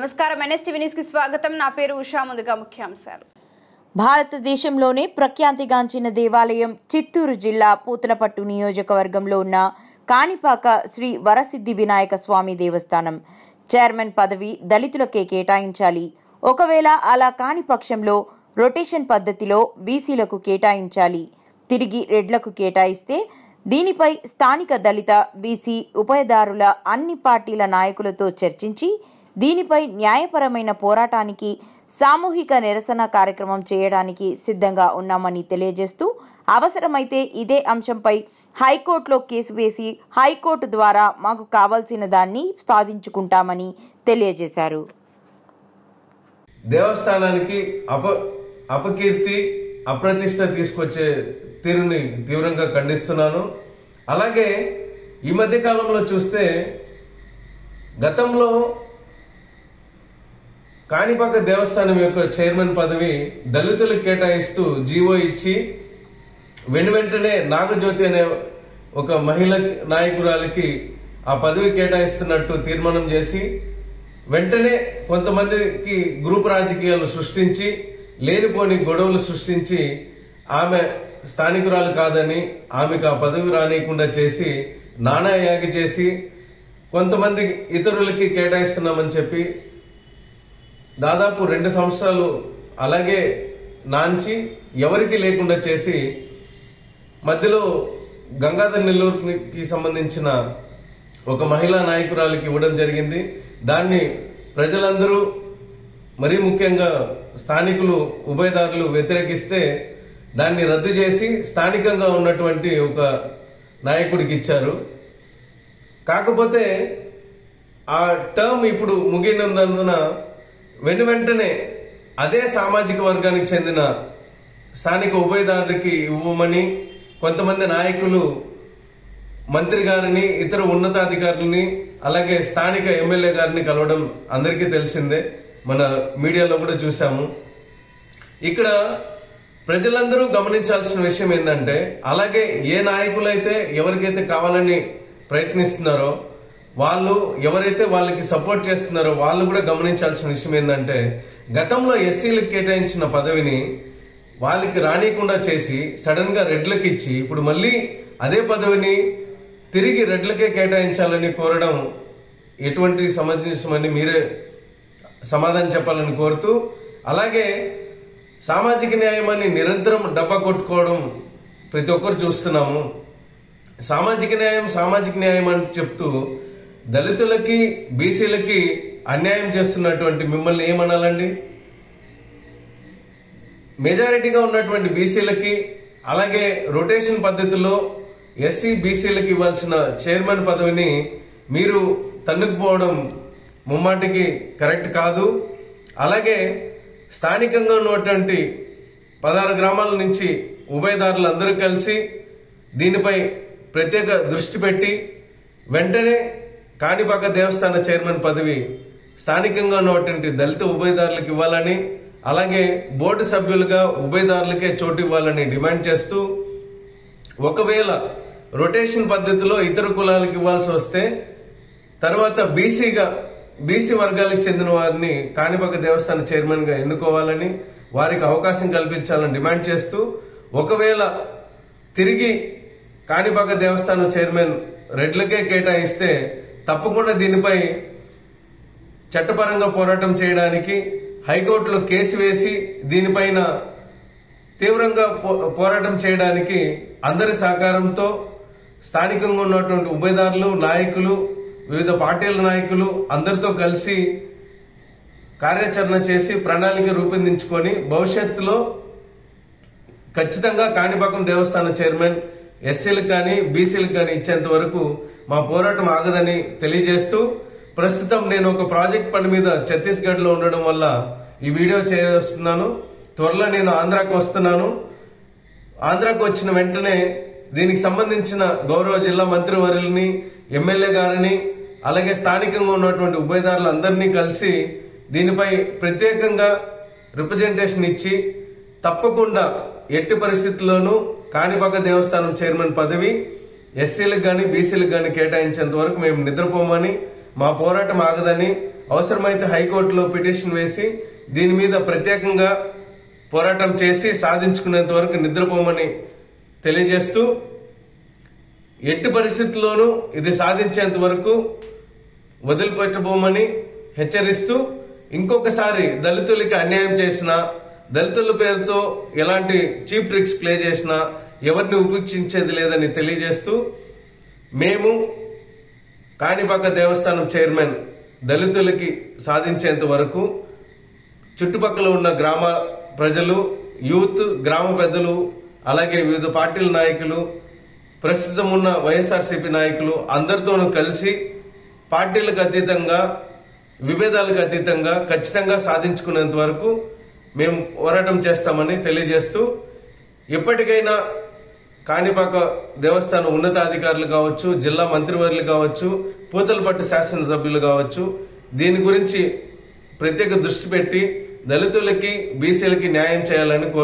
నమస్కారం NSTV news కి స్వాగతం నా పేరు ఉషా ముందుగా ముఖ్యాంశాలు భారతదేశంలోనే ప్రఖ్యాతిగాంచిన దేవాలయం చిత్తూరు జిల్లా పూతలపట్టు నియోజకవర్గంలో ఉన్న కాణిపాక శ్రీ వరసిద్ధి వినాయక స్వామి దేవస్థానం చైర్మన్ పదవి దళితులకే కేటాయించాలి ఒకవేళ అలా కాని పక్షంలో రొటేషన్ పద్ధతిలో బీసీలకు కేటాయించాలి తిరిగి రెడ్లకు కేటాయిస్తే దీనిపై స్థానిక దళిత బీసీ ఉభయదారుల అన్ని పార్టీల నాయకులతో చర్చించి దీనిపై న్యాయపరమైన పోరాటానికి సామూహిక నిరసన కార్యక్రమం చేయడానికి సిద్ధంగా ఉన్నామని తెలియజేస్తూ అవసరమైతే ఇదే అంశంపై హైకోర్టులో కేసు వేసి హైకోర్టు ద్వారా మాకు కావాల్సిన దాన్ని సాధించుకుంటామని తెలియజేశారు దేవస్థానానికి అప అపకీర్తి అప్రతిష్ట తీసుకొచ్చే తీరుని తీవ్రంగా ఖండిస్తున్నాను అలాగే ఈ మధ్య కాలంలో చూస్తే గతంలో కాణిపాక దేవస్థానం యొక్క చైర్మన్ పదవి దళితులకు కేటాయిస్తూ జీవో ఇచ్చి వెను వెంటనే నాగజ్యోతి అనే ఒక మహిళ నాయకురాలికి ఆ పదవి కేటాయిస్తున్నట్టు తీర్మానం చేసి వెంటనే కొంతమందికి గ్రూప్ రాజకీయాలు సృష్టించి లేనిపోని గొడవలు సృష్టించి ఆమె స్థానికురాలు కాదని ఆమెకు ఆ పదవి రానియకుండా చేసి నానాయాగి చేసి కొంతమంది ఇతరులకి కేటాయిస్తున్నామని చెప్పి దాదాపు రెండు సంవత్సరాలు అలాగే నాంచి ఎవరికి లేకుండా చేసి మధ్యలో గంగాధర్ నెల్లూరుకి సంబంధించిన ఒక మహిళా నాయకురాలికి ఇవ్వడం జరిగింది దాన్ని ప్రజలందరూ మరీ ముఖ్యంగా స్థానికులు ఉభయదారులు వ్యతిరేకిస్తే దాన్ని రద్దు చేసి స్థానికంగా ఉన్నటువంటి ఒక నాయకుడికి ఇచ్చారు కాకపోతే ఆ టర్మ్ ఇప్పుడు ముగినందున వెను వెంటనే అదే సామాజిక వర్గానికి చెందిన స్థానిక ఉభయదారుడికి ఇవ్వమని కొంతమంది నాయకులు మంత్రి గారిని ఇతర ఉన్నతాధికారులని అలాగే స్థానిక ఎమ్మెల్యే గారిని కలవడం అందరికీ తెలిసిందే మన మీడియాలో కూడా చూసాము ఇక్కడ ప్రజలందరూ గమనించాల్సిన విషయం ఏంటంటే అలాగే ఏ నాయకులైతే ఎవరికైతే కావాలని ప్రయత్నిస్తున్నారో వాళ్ళు ఎవరైతే వాళ్ళకి సపోర్ట్ చేస్తున్నారో వాళ్ళు కూడా గమనించాల్సిన విషయం ఏంటంటే గతంలో ఎస్సీలకు కేటాయించిన పదవిని వాళ్ళకి రానియకుండా చేసి సడన్ గా రెడ్లకు ఇచ్చి ఇప్పుడు మళ్ళీ అదే పదవిని తిరిగి రెడ్లకే కేటాయించాలని కోరడం ఎటువంటి సమంజసమని మీరే సమాధానం చెప్పాలని కోరుతూ అలాగే సామాజిక న్యాయమని నిరంతరం డబ్బా కొట్టుకోవడం ప్రతి ఒక్కరు చూస్తున్నాము సామాజిక న్యాయం సామాజిక న్యాయం అని చెప్తూ దళితులకి బీసీలకి అన్యాయం చేస్తున్నటువంటి మిమ్మల్ని ఏమనాలండి మెజారిటీగా ఉన్నటువంటి బీసీలకి అలాగే రొటేషన్ పద్ధతిలో ఎస్సీ బీసీలకు ఇవ్వాల్సిన చైర్మన్ పదవిని మీరు తన్నుకుపోవడం ముమ్మాటికి కరెక్ట్ కాదు అలాగే స్థానికంగా ఉన్నటువంటి పదహారు గ్రామాల నుంచి ఉభయదారులు అందరూ కలిసి దీనిపై ప్రత్యేక దృష్టి పెట్టి వెంటనే కాణిపాక దేవస్థాన చైర్మన్ పదవి స్థానికంగా ఉన్నటువంటి దళిత ఉభయదారులకు ఇవ్వాలని అలాగే బోర్డు సభ్యులుగా ఉభయదారులకే చోటు ఇవ్వాలని డిమాండ్ చేస్తూ ఒకవేళ రొటేషన్ పద్ధతిలో ఇతర కులాలకు ఇవ్వాల్సి వస్తే తర్వాత బీసీగా బీసీ వర్గాలకు చెందిన వారిని కాణిపాక దేవస్థాన చైర్మన్ గా ఎన్నుకోవాలని వారికి అవకాశం కల్పించాలని డిమాండ్ చేస్తూ ఒకవేళ తిరిగి కాణిపాక దేవస్థానం చైర్మన్ రెడ్లకే కేటాయిస్తే తప్పకుండా దీనిపై చట్టపరంగా పోరాటం చేయడానికి హైకోర్టులో కేసు వేసి దీనిపైన తీవ్రంగా పో- పోరాటం చేయడానికి అందరి సహకారంతో స్థానికంగా ఉన్నటువంటి ఉభయదారులు నాయకులు వివిధ పార్టీల నాయకులు అందరితో కలిసి కార్యాచరణ చేసి ప్రణాళిక రూపొందించుకొని భవిష్యత్తులో ఖచ్చితంగా కాణిపాకం దేవస్థానం చైర్మన్ ఎస్సీలకు కానీ బీసీలకు కానీ ఇచ్చేంత వరకు మా పోరాటం ఆగదని తెలియజేస్తూ ప్రస్తుతం నేను ఒక ప్రాజెక్ట్ పని మీద ఛత్తీస్గఢ్ లో ఉండడం వల్ల ఈ వీడియో చేస్తున్నాను త్వరలో నేను ఆంధ్రాకు వస్తున్నాను ఆంధ్రాకు వచ్చిన వెంటనే దీనికి సంబంధించిన గౌరవ జిల్లా మంత్రి వర్యుల్ని ఎమ్మెల్యే గారిని అలాగే స్థానికంగా ఉన్నటువంటి ఉభయదారులందరినీ కలిసి దీనిపై ప్రత్యేకంగా రిప్రజెంటేషన్ ఇచ్చి తప్పకుండా ఎట్టి పరిస్థితుల్లోనూ కాణిపాక దేవస్థానం చైర్మన్ పదవి ఎస్సీలకు కానీ బీసీలకు కానీ కేటాయించేంత వరకు మేము నిద్రపోమని మా పోరాటం ఆగదని అవసరమైతే హైకోర్టులో పిటిషన్ వేసి దీని మీద ప్రత్యేకంగా పోరాటం చేసి సాధించుకునేంత వరకు నిద్రపోమని తెలియజేస్తూ ఎట్టి పరిస్థితుల్లోనూ ఇది సాధించేంత వరకు వదిలిపెట్టబోమని హెచ్చరిస్తూ ఇంకొకసారి దళితులకి అన్యాయం చేసిన దళితుల పేరుతో ఎలాంటి చీప్ ట్రిక్స్ ప్లే చేసినా ఎవరిని ఉపేక్షించేది లేదని తెలియజేస్తూ మేము కాణిపాక దేవస్థానం చైర్మన్ దళితులకి సాధించేంత వరకు చుట్టుపక్కల ఉన్న గ్రామ ప్రజలు యూత్ గ్రామ పెద్దలు అలాగే వివిధ పార్టీల నాయకులు ప్రస్తుతం ఉన్న వైఎస్ఆర్సీపీ నాయకులు అందరితోనూ కలిసి పార్టీలకు అతీతంగా విభేదాలకు అతీతంగా ఖచ్చితంగా సాధించుకునేంత వరకు మేము పోరాటం చేస్తామని తెలియజేస్తూ ఎప్పటికైనా కాణిపాక దేవస్థానం ఉన్నతాధికారులు కావచ్చు జిల్లా మంత్రివర్యులు కావచ్చు పూతలపట్టు శాసనసభ్యులు కావచ్చు దీని గురించి ప్రత్యేక దృష్టి పెట్టి దళితులకి బీసీలకి న్యాయం చేయాలని కోరు